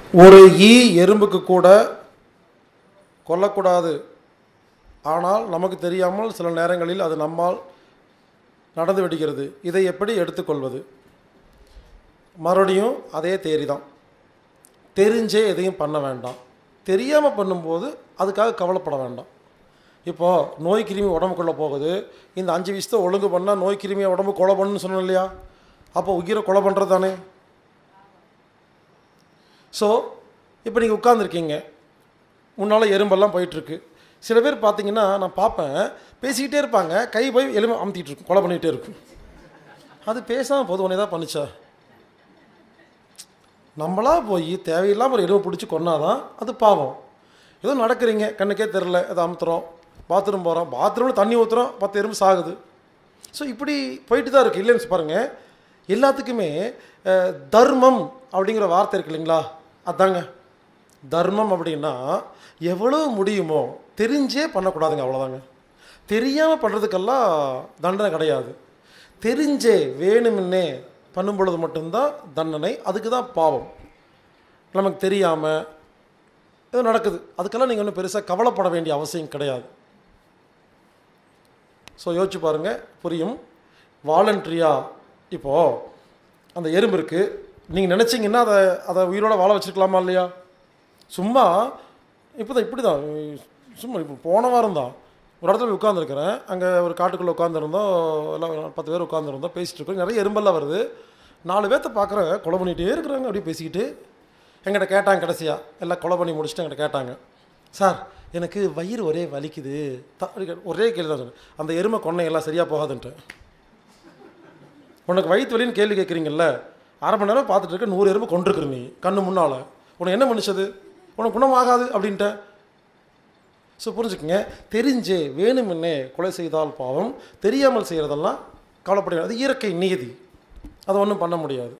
ஒரு ஈ எறும்புக்கு கூட கொல்லக்கூடாது ஆனால் நமக்கு தெரியாமல் சில நேரங்களில் அது நம்மால் நடந்து விடுகிறது இதை எப்படி எடுத்துக்கொள்வது மறுபடியும் அதே தேரி தான் தெரிஞ்சே எதையும் பண்ண வேண்டாம் தெரியாமல் பண்ணும்போது அதுக்காக கவலைப்பட வேண்டாம் இப்போது நோய் கிருமி உடம்புக்குள்ளே போகுது இந்த அஞ்சு விஷயத்தை ஒழுங்கு பண்ணால் நோய் கிருமியை உடம்பு கொலை பண்ணுன்னு சொன்னோம் இல்லையா அப்போ உயிரை கொலை பண்ணுறது தானே ஸோ இப்போ நீங்கள் உட்காந்துருக்கீங்க முன்னால் எறும்பெல்லாம் போயிட்டுருக்கு சில பேர் பார்த்தீங்கன்னா நான் பார்ப்பேன் பேசிக்கிட்டே இருப்பாங்க கை போய் எலும்பு அமுத்திட்டு இருக்கும் கொலை பண்ணிகிட்டே இருக்கும் அது பேசாமல் போது உடனே தான் பண்ணுச்சா நம்மளா போய் தேவையில்லாமல் ஒரு எலும்பு பிடிச்சி கொன்னாதான் அது பாவம் ஏதோ நடக்கிறீங்க கண்ணுக்கே தெரில அதை அமுத்துறோம் பாத்ரூம் போகிறோம் பாத்ரூமில் தண்ணி ஊற்றுறோம் பத்து எறும்பு சாகுது ஸோ இப்படி போயிட்டு தான் இருக்குது இல்லைன்னு பாருங்கள் எல்லாத்துக்குமே அஹ், தர்மம் அப்படிங்கிற வார்த்தை இருக்கு இல்லைங்களா அதாங்க தர்மம் அப்படின்னா எவ்வளோ முடியுமோ தெரிஞ்சே பண்ணக்கூடாதுங்க அவ்வளோதாங்க தெரியாமல் பண்ணுறதுக்கெல்லாம் தண்டனை கிடையாது தெரிஞ்சே வேணுமுன்னே பண்ணும் பொழுது மட்டும்தான் தண்டனை அதுக்கு தான் பாவம் நமக்கு தெரியாமல் ஏதோ நடக்குது அதுக்கெல்லாம் நீங்கள் ஒன்றும் பெருசாக கவலைப்பட வேண்டிய அவசியம் கிடையாது ஸோ யோசிச்சு பாருங்கள் புரியும் வாலண்ட்ரியாக இப்போது அந்த எறும்பு இருக்குது நீங்கள் நினச்சிங்கன்னா அதை அதை உயிரோட வாழ வச்சுருக்கலாமா இல்லையா சும்மா இப்போ தான் இப்படி தான் சும்மா இப்போ போன வாரம் தான் ஒரு இடத்துல போய் உட்காந்துருக்கிறேன் அங்கே ஒரு காட்டுக்குள்ளே உட்காந்துருந்தோம் எல்லாம் ஒரு பத்து பேர் உட்காந்துருந்தோம் பேசிகிட்டு இருக்கோம் நிறைய எறும்பெல்லாம் வருது நாலு பேர்த்த பார்க்குறேன் கொலை பண்ணிகிட்டே இருக்கிறாங்க அப்படியே பேசிக்கிட்டு எங்கிட்ட கேட்டாங்க கடைசியாக எல்லாம் கொலை பண்ணி முடிச்சுட்டு எங்கிட்ட கேட்டாங்க சார் எனக்கு வயிறு ஒரே வலிக்குது த- ஒரே கேள்வி தான் சொன்னேன் அந்த எருமை கொன்னை எல்லாம் சரியாக போகாதுன்ட்டு உனக்கு வயிற்று வலின்னு கேள்வி கேட்குறீங்கல்ல அரை மணி நேரம் பார்த்துட்டு இருக்க நூறு எறும்பு கொண்டிருக்கிற நீ கண்ணு முன்னால் உனக்கு என்ன மனுஷது உனக்கு குணமாகாது அப்படின்ட்ட ஸோ புரிஞ்சுக்கங்க தெரிஞ்சே வேணுமென்னே கொலை செய்தால் பாவம் தெரியாமல் செய்கிறதெல்லாம் கவலைப்பட அது இயற்கை நீதி அதை ஒன்றும் பண்ண முடியாது